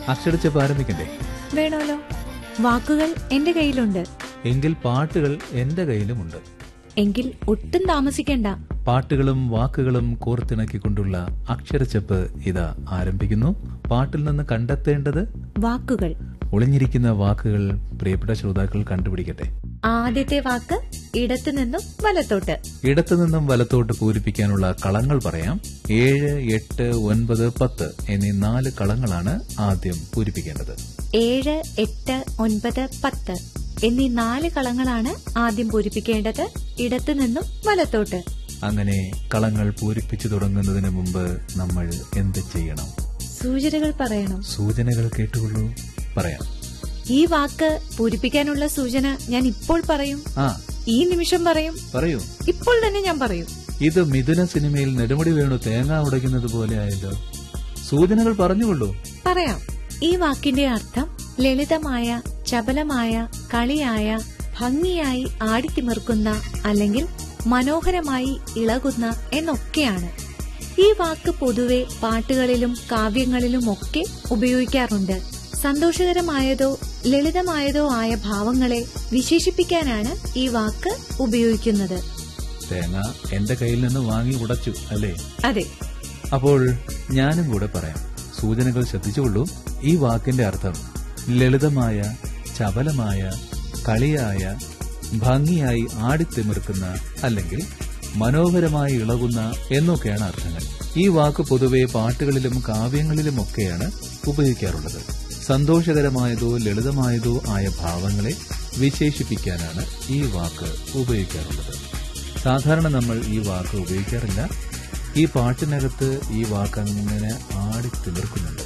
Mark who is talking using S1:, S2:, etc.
S1: അക്ഷരച്ചപ്പ് ആരംഭിക്കണ്ടേ
S2: വേണമല്ലോ വാക്കുകൾ എന്റെ കയ്യിലുണ്ട്
S1: എങ്കിൽ പാട്ടുകൾ എന്റെ കയ്യിലുമുണ്ട്
S2: എങ്കിൽ ഒട്ടും താമസിക്കണ്ട
S1: പാട്ടുകളും വാക്കുകളും കോർത്തിണക്കിക്കൊണ്ടുള്ള അക്ഷരച്ചപ്പ് ഇതാ ആരംഭിക്കുന്നു പാട്ടിൽ നിന്ന് കണ്ടെത്തേണ്ടത്
S2: വാക്കുകൾ
S1: ഒളിഞ്ഞിരിക്കുന്ന വാക്കുകൾ പ്രിയപ്പെട്ട ശ്രോതാക്കൾ കണ്ടുപിടിക്കട്ടെ
S2: ആദ്യത്തെ വാക്ക് ഇടത്തു നിന്നും വലത്തോട്ട്
S1: ഇടത്തു നിന്നും വലത്തോട്ട് പൂരിപ്പിക്കാനുള്ള കളങ്ങൾ പറയാം ഏഴ് എട്ട് ഒൻപത് പത്ത് എന്നീ നാല് കളങ്ങളാണ് ആദ്യം പൂരിപ്പിക്കേണ്ടത്
S2: ഏഴ് എട്ട് ഒൻപത് പത്ത് എന്നീ നാല് കളങ്ങളാണ് ആദ്യം പൂരിപ്പിക്കേണ്ടത് ഇടത്തു നിന്നും വലത്തോട്ട്
S1: അങ്ങനെ കളങ്ങൾ പൂരിപ്പിച്ചു തുടങ്ങുന്നതിന് മുമ്പ് നമ്മൾ എന്ത് ചെയ്യണം
S2: സൂചനകൾ പറയണം
S1: സൂചനകൾ കേട്ടുകൊള്ളൂ പറയാം
S2: ഈ വാക്ക് പൂരിപ്പിക്കാനുള്ള സൂചന ഞാൻ ഇപ്പോൾ പറയും
S1: ആ
S2: ഈ നിമിഷം പറയും
S1: പറയൂ
S2: ഇപ്പോൾ തന്നെ ഞാൻ പറയും
S1: ഇത് മിഥുന സിനിമയിൽ നെടുമുടി വേണു തേങ്ങ ഉടയ്ക്കുന്നത് പോലെ ആയല്ലോ സൂചനകൾ പറഞ്ഞുകൊള്ളൂ
S2: പറയാം ഈ വാക്കിന്റെ അർത്ഥം ലളിതമായ ചപലമായ കളിയായ ഭംഗിയായി ആടിത്തിമിർക്കുന്ന അല്ലെങ്കിൽ മനോഹരമായി ഇളകുന്ന എന്നൊക്കെയാണ് ഈ വാക്ക് പൊതുവെ പാട്ടുകളിലും കാവ്യങ്ങളിലും ഒക്കെ ഉപയോഗിക്കാറുണ്ട് സന്തോഷകരമായതോ ലളിതമായതോ ആയ ഭാവങ്ങളെ വിശേഷിപ്പിക്കാനാണ് ഈ വാക്ക് ഉപയോഗിക്കുന്നത്
S1: തേങ്ങ എന്റെ കയ്യിൽ നിന്ന് വാങ്ങി ഉടച്ചു അല്ലേ
S2: അതെ
S1: അപ്പോൾ ഞാനും കൂടെ പറയാം സൂചനകൾ ശ്രദ്ധിച്ചുകൊള്ളൂ ഈ വാക്കിന്റെ അർത്ഥം ലളിതമായ ചപലമായ കളിയായ ഭംഗിയായി ആടിത്തിമിർക്കുന്ന അല്ലെങ്കിൽ മനോഹരമായി ഇളകുന്ന എന്നൊക്കെയാണ് അർത്ഥങ്ങൾ ഈ വാക്ക് പൊതുവെ പാട്ടുകളിലും കാവ്യങ്ങളിലുമൊക്കെയാണ് ഉപയോഗിക്കാറുള്ളത് സന്തോഷകരമായതോ ലളിതമായതോ ആയ ഭാവങ്ങളെ വിശേഷിപ്പിക്കാനാണ് ഈ വാക്ക് ഉപയോഗിക്കാറുള്ളത് സാധാരണ നമ്മൾ ഈ വാക്ക് ഉപയോഗിക്കാറില്ല ഈ പാട്ടിനകത്ത് ഈ വാക്ക് അങ്ങനെ ആടി തിമിർക്കുന്നുണ്ട്